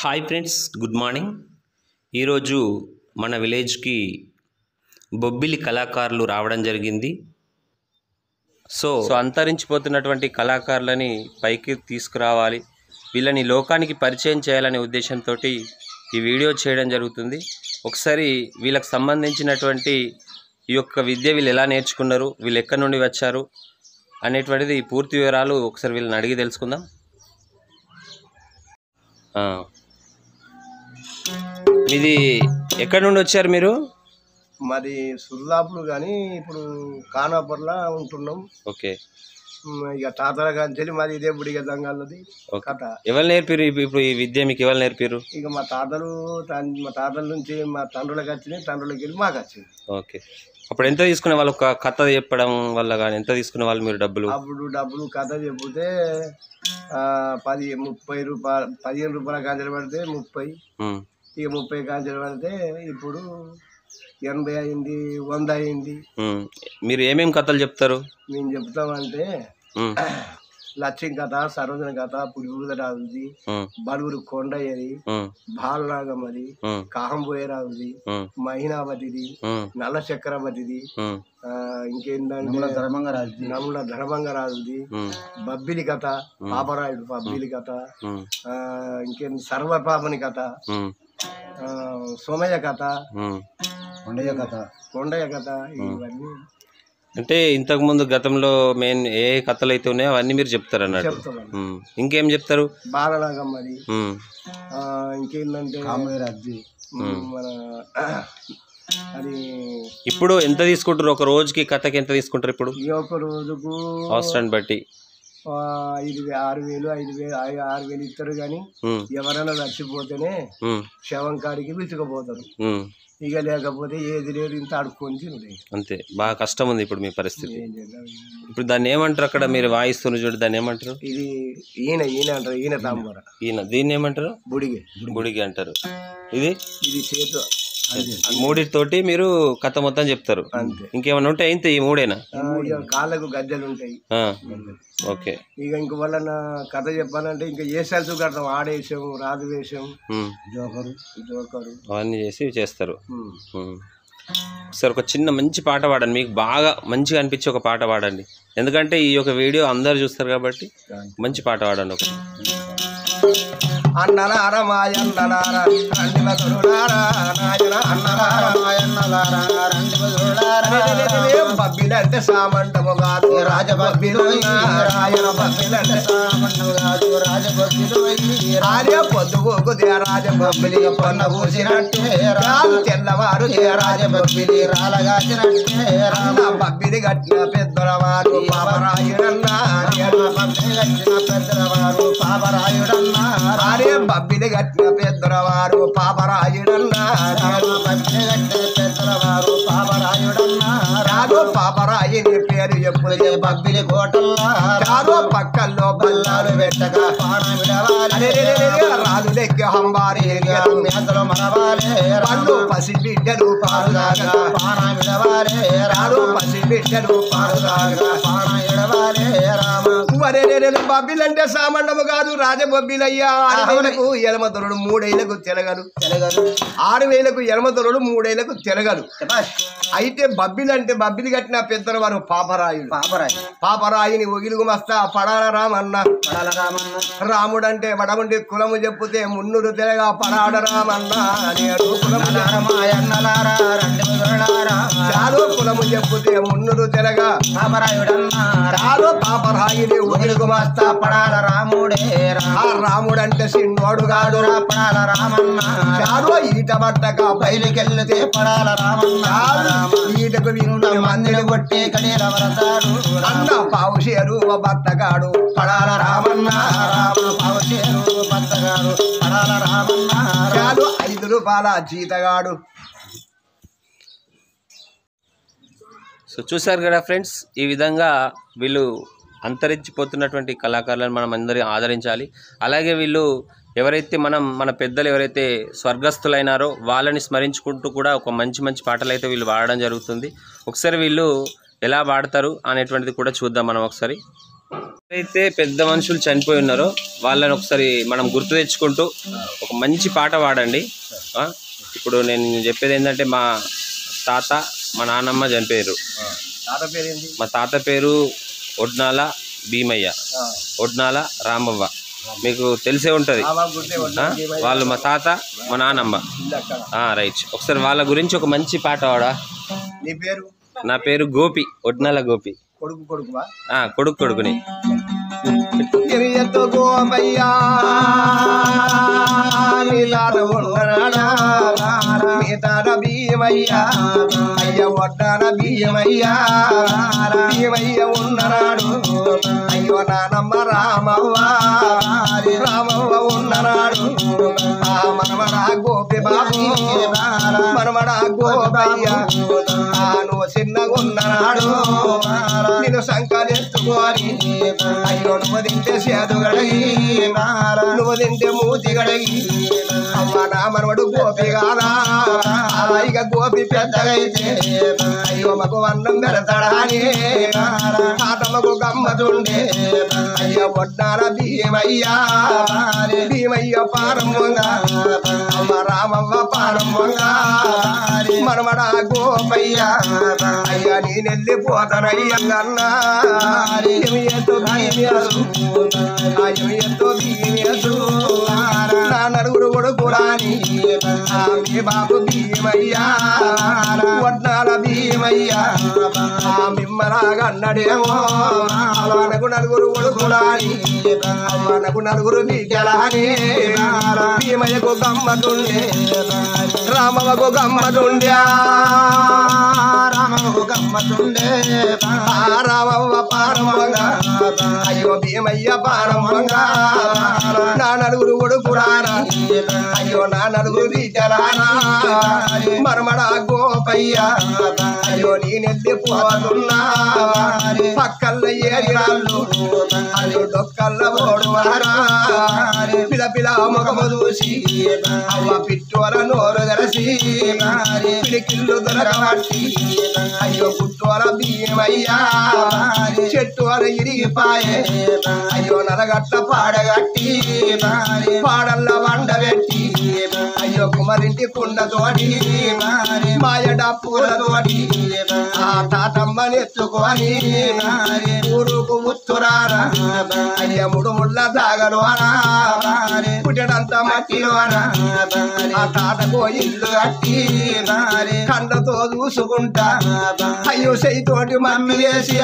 Hi friends good morning ఈరోజు మన విలేజ్కి బొబ్బిలి కళాకారులు రావడం జరిగింది సో సో అంతరించిపోతున్నటువంటి కళాకారులని పైకి తీసుకురావాలి వీళ్ళని లోకానికి పరిచయం చేయాలనే ఉద్దేశంతో ఈ వీడియో చేయడం జరుగుతుంది ఒకసారి వీళ్ళకి సంబంధించినటువంటి ఈ యొక్క విద్య వీళ్ళు ఎలా నేర్చుకున్నారు వీళ్ళు ఎక్కడి నుండి వచ్చారు అనేటువంటిది పూర్తి వివరాలు ఒకసారి వీళ్ళని అడిగి తెలుసుకుందాం ఆ. ఇది ఎక్కడి నుండి వచ్చారు మీరు మరి సుల్లాపులు కానీ ఇప్పుడు కానాపర్లా ఉంటున్నాం ఓకే ఉమ్, ఇక తాతల కానీ మాది ఇదే ఇప్పుడు ఇక దంగాలది ఓకే కథ ఎవరు నేర్పిరు ఇప్పు- ఇప్పుడు ఈ విద్య మీకు ఎవరు నేర్పిరు ఇక మా తాతలు తాన్- మా తాతల నుంచి మా తండ్రులకు వచ్చినాయి తండ్రులకి వెళ్ళి మాకు వచ్చింది ఓకే అప్పుడు ఎంత తీసుకునే వాళ్ళు ఒక కథ చెప్పడం వల్ల కానీ ఎంత తీసుకునే వాళ్ళు మీరు డబ్బులు అప్పుడు డబ్బులు కథ చెప్తే ఆ, పది ముప్పై రూపాయలు పదిహేను రూపాయల కాంచెలు పడితే ముప్పై ఉమ్, ఇక ముప్పై కాంచెలు పడితే ఇప్పుడు ఎనభై అయింది వంద అయింది ఉమ్. మీరు ఏమేమి కథలు చెప్తారు మేము చెప్తామంటే ఉమ్, లక్ష్యం కథ సరోజన కథ పులిబుద రాజుది ఉమ్, బలుగురు కొండయ్యది ఉమ్, బాలనాగమది ఉమ్, కాహంబోయ రాజుది ఉమ్, మహినావతిది ఉమ్, నల్ల చక్రవర్తిది ఉమ్, ఆ, ఇంకేంటంటే ధర్మంగరాజుది నముల ధర్మంగరాజుది ఉమ్, బబ్బిలి కథ పాపరాయుడు బబ్బిలి కథ ఉమ్, ఆ, ఇంకేం సర్వపాపని కథ ఉమ్, ఆ, సోమయ్య కథ ఉమ్. కొండయ్య కథ కొండయ్య కథ ఇవన్నీ అంటే ఇంతకు ముందు గతంలో మెయిన్ ఏ కథలు అయితే ఉన్నాయో అవన్నీ మీరు చెప్తారు అన్నట్టు చెప్తాను ఉమ్. ఇంకేం చెప్తారు బాలనాగమ్మది ఉమ్, ఆ, ఇంకేంటంటే ఉమ్, మన అది ఇప్పుడు ఎంత తీసుకుంటారు ఒక రోజుకి కథకి ఎంత తీసుకుంటారు ఇప్పుడు ఈ ఒక్క రోజుకు అవసరాన్ని బట్టి ఆ, ఐదు వే- ఆరు వేలు ఐదు వేలు ఐ- ఆరు వేలు ఇస్తారు కానీ ఉమ్, ఎవరైనా చచ్చిపోతేనే ఉమ్, శవం కాడికి పిలుచుకుపోతారు ఉమ్. ఇక లేకపోతే ఏది లేదు ఇంత అడుక్కొని తినలేదు అంతే బాగా కష్టం ఉంది ఇప్పుడు మీ పరిస్థితి ఏం చేద్దాం ఇప్పుడు దాన్ని ఏమంటారు అక్కడ మీరు వాయిస్తున్న చూడు దాన్ని ఏమంటారు ఇది ఈయన ఈయన అంటారు ఈయన తాంబర ఈయన దీన్ని ఏమంటారు బుడిగి బుడిగి అంటారు ఇది ఇది చేతు ఈ మూడితోటి మీరు కథ మొత్తం చెప్తారు అంతే ఇంకేమైనా ఉంటే ఇంత ఈ మూడేనా ఆ, ఇక కాళ్ళకు గద్దెలు ఉంటాయి ఆ, ఓకే ఇక ఇంక వల్ల కథ చెప్పాలంటే ఇంకా ఏ సెల్స్ కడతాం ఆడేసాం రాజు వేషం ఉమ్, జోకరు జోకరు అవన్నీ చేసి చేస్తారు ఉమ్. ఉమ్. సార్ ఒక చిన్న మంచి పాట పాడండి మీకు బాగా మంచిగా అనిపించి ఒక పాట పాడండి ఎందుకంటే ఈ యొక్క వీడియో అందరు చూస్తారు కాబట్టి మంచి పాట పాడండి ఒకటి అన్నలార మాయన్నలార రండిల తొడులారా నాయన అన్నలార మాయన్నలారా రండిల తొడులారా బబ్బిలంటే సామంటము కాదు రాజబబ్బిలు రాయన బబ్బిలంటే సామంటము కాదు రాజబబ్బిలు రాజ పొద్దుకు రాజబబ్బిలి పొన్న పూసినట్టే రాజు తెల్లవారు రాజబబ్బిలి రాలగాచినట్టే రామ బబ్బిలి కట్టిన పెద్దలవారు పాపరాయుడన్నా బబ్బిలి కట్టిన పెద్దలవారు పాపరాయుడన్నా రారే బబ్బిలి కట్టిన పెద్దలవారు పాపరాయుడన్నా బబ్బిలి కట్టిన పెద్దలవారు పాపరాయుడన్నా రాదు పాపరాయుని పేరు ఎప్పుడు బబ్బిలి కోటల్లా రాదు పక్కల్లో బల్లాలు పెట్టగా పాన విడవాలి రాదు లెక్క హంబారి మేతలు మనవాలే పళ్ళు పసి బిడ్డలు పారుదాగా పాన విడవాలే రాదు పసి బిడ్డలు పారుదాగా పాన విడవాలే రామ బబ్బిలంటే సామండము కాదు రాజబొబ్బిలయ్యా ఆడవేలకు ఎలమతరుడు మూడేళ్లకు తెలగడు తెలగడు ఆడవేలకు ఎలమతరుడు మూడేళ్లకు తెలగడు అయితే బబ్బిలంటే బబ్బిలి కట్టిన పెద్దల వారు పాపరాయుడు పాపరాయు పాపరాయుని ఒగిలుగు మస్తా పడాల రామన్న పడాల రామన్న రాముడంటే వడముండి కులము చెప్పుతే మున్నురు తెలగా పడాడ రామన్న నేడు కులము చాలు కులము చెప్పుతే మున్నురు తెలగా పాపరాయుడన్నా చాలు పాపరాయుని ఒగిలుగు మస్తా పడాల రాముడే ఆ రాముడంటే సిన్నోడు గాడు రా పడాల రామన్న చాలు ఈట పట్టక బయలుకెళ్ళితే పడాల రామన్న ఈటకు వినున్న మందిని కొట్టే కడేల వరదాడు అన్న పావుషేరు బత్తగాడు పడాల రామన్న రామ పావుషేరు బత్తగాడు పడాల రామన్న చాలు ఐదు రూపాయల జీతగాడు సో చూశారు కదా ఫ్రెండ్స్ ఈ విధంగా వీళ్ళు అంతరించిపోతున్నటువంటి కళాకారులను మనం అందరం ఆదరించాలి అలాగే వీళ్ళు ఎవరైతే మనం మన పెద్దలు ఎవరైతే స్వర్గస్థులైనారో వాళ్ళని స్మరించుకుంటూ కూడా ఒక మంచి మంచి పాటలు అయితే వీళ్ళు పాడడం జరుగుతుంది ఒకసారి వీళ్ళు ఎలా పాడతారు అనేటువంటిది కూడా చూద్దాం మనం ఒకసారి అయితే పెద్ద మనుషులు చనిపోయి ఉన్నారో వాళ్ళని ఒకసారి మనం గుర్తు తెచ్చుకుంటూ ఒక మంచి పాట పాడండి ఆ? ఇప్పుడు నేను చెప్పేది ఏంటంటే మా తాత మా నాన్నమ్మ చనిపోయారు తాత పేరేంటి మా తాత పేరు ఒడ్నాల భీమయ్య ఒడ్నాల రామవ్వ మీకు తెలిసే ఉంటుంది ఆ బాబు గుర్తే ఆ? వాళ్ళు మా తాత మా నాన్నమ్మ ఇల్లు అక్కడ ఆ, రైట్ ఒకసారి వాళ్ళ గురించి ఒక మంచి పాట పాడా నీ పేరు నా పేరు గోపి ఒడ్నాల గోపి కొడుకు కొడుకువా ఆ, కొడుకు కొడుకుని ఎత్తు గోపయ్యా నీ తాత ఉన్నాడా నీ తాత భీమయ్యా అయ్య వడ్డాన భీమయ్యా భీమయ్య ఉన్ననాడు అయ్యో నానమ్మ రామవ్వ రామవ్వ ఉన్ననాడు ఆ మనమడా గోపి బాబు మనమడా గోపయ్య ఆ నువ్వు చిన్నగా ఉన్ననాడు నేను సంకలెత్తుకొని అయ్యో నువ్వు తింటే సేదు గడగి నువ్వు తింటే మూతి గడగి అమ్మ నా మనవడు గోపి కాదా ఇక గోపి పెద్దగైతే అయ్యో మగు అన్నం పెడతాడా అని తాతమ్మకు గమ్మతుండే అయ్యో వడ్డాల భీమయ్యా భీమయ్య పారంభంగా అమ్మ రామవ్వ పారంభంగా మనమడా గోపయ్య అయ్యా నేనెళ్ళిపోతానయ్యన్నా ఎంతో ఎంతో భీమేసు నా నలుగురు కొడుకురాని ఆమె బాబు భీమయ్యా వడ్నాల భీమయ్యా ఆ మిమ్మలాగా అన్నడేమో మనకు నలుగురు కొడుకురాని మనకు నలుగురు బిడ్డలాని భీమయ్యకు గమ్మతుండే రామవకు గమ్మతుండే రామవకు గమ్మతుండే ఆ రామవ్వ పారమ్మంగా అయ్యో భీమయ్య పారమ్మంగా నా నలుగురు కొడుకురానా అయ్యో నా నలుగురు బిడ్డలానా మరమడా గోపయ్య అయ్యో నేనెళ్ళి పోతున్నా పక్కల్ల ఏరిరాళ్ళు అయ్యో డొక్కల్ల ఓడువారా పిల పిల ముఖము చూసి అవ్వ పిట్టువల నోరు తెరసి పిడికిల్లు దొరకబట్టి అయ్యో పుట్టువల భీమయ్యా చెట్టు అల ఇరిగిపాయే అయ్యో నరగట్ల పాడగట్టి పాడల్ల వండబెట్టి అయ్యో కుమరింటి కుండతోటి మాయ డప్పులతోటి ఆ తాతమ్మని ఎత్తుకొని ఊరుకు ఉత్తురారా అయ్య ముడుముళ్ళ దాగలోనా పుట్టడంత మట్టిలోనా ఆ తాతకు ఇల్లు కట్టి కండతో చూసుకుంటా అయ్యో చేయితోటి మమ్మీ వేసి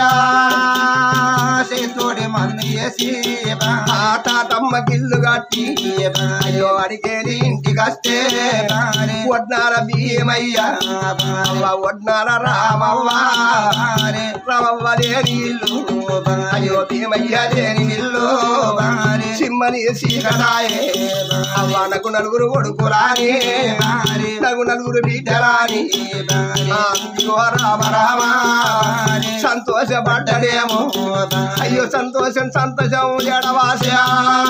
చేయితోటి మమ్మీ వేసి ఆ తాతమ్మ గిల్లు కట్టి అయ్యో అడిగేది ఇంటికి వస్తే వడ్నాల భీమయ్య అవ్వ వడ్నాల రామవ్వ రామవ్వ లేని ఇల్లు అయ్యో భీమయ్య లేని ఇల్లు సిమ్మని సీకరాయే అవ్వ నాకు నలుగురు కొడుకురాని నాకు నలుగురు బిడ్డరాని ఆ అందిగో రామ రామ సంతోషపడ్డడేమో అయ్యో సంతోషం సంతోషం ఎడవాసా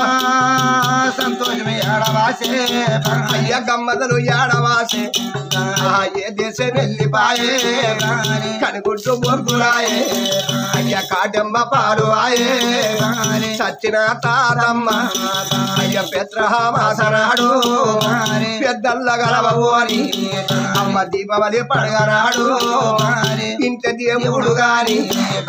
సంతోషం ఏడవాసే అయ్య గమ్మదలు ఏడవాసే ఆ ఏ దేశం వెళ్ళిపాయే కనుగుడ్డు బొగ్గురాయే అయ్య కాటమ్మ పాలు ఆయే సచ్చిన తాతమ్మ అయ్య పెత్రహామాసనాడు పెద్దల్ల గలవవు అని అమ్మ దీపావళి పడగరాడు ఇంట దేవుడు గాని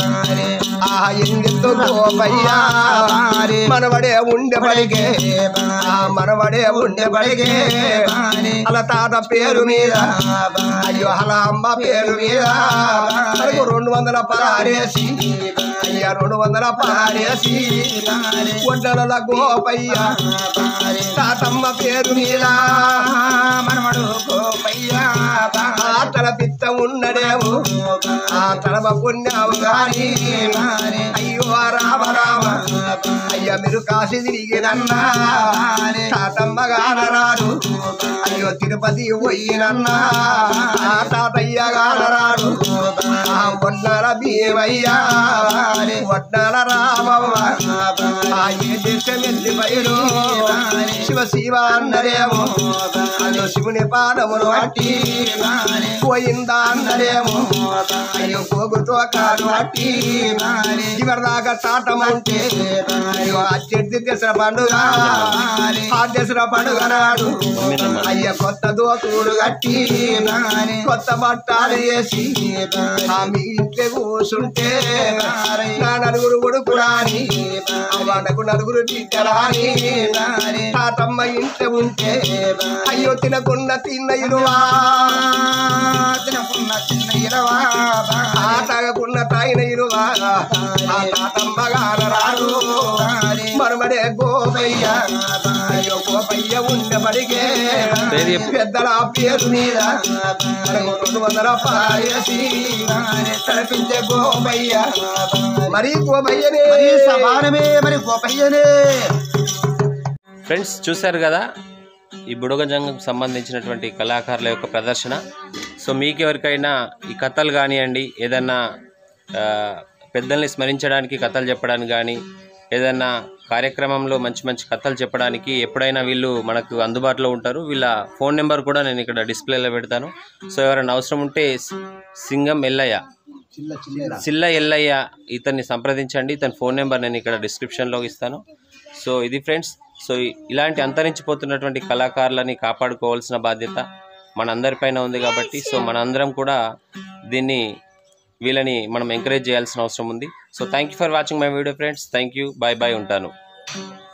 ఆ ఎంగితో గోపయ్యా మనవడే ఉండే బడిగే ఆ మనవడే ఉండే బడిగే అలా తాత పేరు మీద అయ్యో అలా అమ్మ పేరు మీద మనకు రెండు వందల పరారేసి అయ్యా రెండు వందల పరారేసి వడ్డల గోపయ్య తాతమ్మ పేరు మీద మనవడు గోపయ్య ఆ తల పిత్త ఉన్నడేవు ఆ తలమ పుణ్యావు గాని అయ్యో రామ రామ అయ్య మీరు కాశీ తిరిగినన్నా తాతమ్మ గానరాడు అయ్యో తిరుపతి పోయినన్నా ఆ తాతయ్య గానరాడు ఆ వడ్డాల భీమయ్య వడ్డాల రామవ్వ ఆ ఏ దేశం వెళ్ళి బయలు శివ శివ అన్నరేమో అయ్యో శివుని పాదములు అట్టి పోయిందా అన్నదేమో అయ్యో పోగుతో కాదు అట్టి చివరిదాకా తాటమంటే అయ్యో అచ్చెడ్డి దసరా పండుగ ఆ దసరా పండుగ నాడు అయ్య కొత్త దోతుడు కట్టి కొత్త బట్టాలు వేసి ఆ మీ ఇంట్లో కూర్చుంటే నా నలుగురు కొడుకురాని వాళ్ళకు నలుగురు బిడ్డరాని తాతమ్మ ఇంట్లో ఉంటే అయ్యో తినకుండా తిన్న ఇరువా తినకున్న చిన్న ఇరవా ఆ తాగకున్న తాగిన ఇరువా ఆ తాతమ్మ గానరాడు మరమడే గోపయ్య అయ్యో గోపయ్య ఉండబడిగే పేరు చెప్పు. పెద్దల పేరు మీద మనకు రెండు వందల పాయసి తలపించే గోపయ్య మరి గోపయ్యనే మరి సమానమే మరి గోపయ్యనే ఫ్రెండ్స్ చూశారు కదా ఈ బుడగజంగకు సంబంధించినటువంటి కళాకారుల యొక్క ప్రదర్శన సో మీకు ఎవరికైనా ఈ కథలు కానివ్వండి ఏదన్నా ఆ, పెద్దల్ని స్మరించడానికి కథలు చెప్పడానికి కానీ ఏదన్నా కార్యక్రమంలో మంచి మంచి కథలు చెప్పడానికి ఎప్పుడైనా వీళ్ళు మనకు అందుబాటులో ఉంటారు వీళ్ళ ఫోన్ నెంబర్ కూడా నేను ఇక్కడ డిస్ప్లేలో పెడతాను సో ఎవరైనా అవసరం ఉంటే సింగం ఎల్లయ్య చిల్ల చిల్ల సిల్ల ఎల్లయ్య ఇతన్ని సంప్రదించండి ఇతని ఫోన్ నెంబర్ నేను ఇక్కడ డిస్క్రిప్షన్లో ఇస్తాను సో ఇది ఫ్రెండ్స్ సో ఇ- ఇలాంటి అంతరించిపోతున్నటువంటి కళాకారులని కాపాడుకోవాల్సిన బాధ్యత మనందరిపైన ఉంది కాబట్టి సో మనందరం కూడా దీన్ని వీళ్ళని మనం ఎంకరేజ్ చేయాల్సిన అవసరం ఉంది so thank you for watching my video friends thank you bye bye ఉంటాను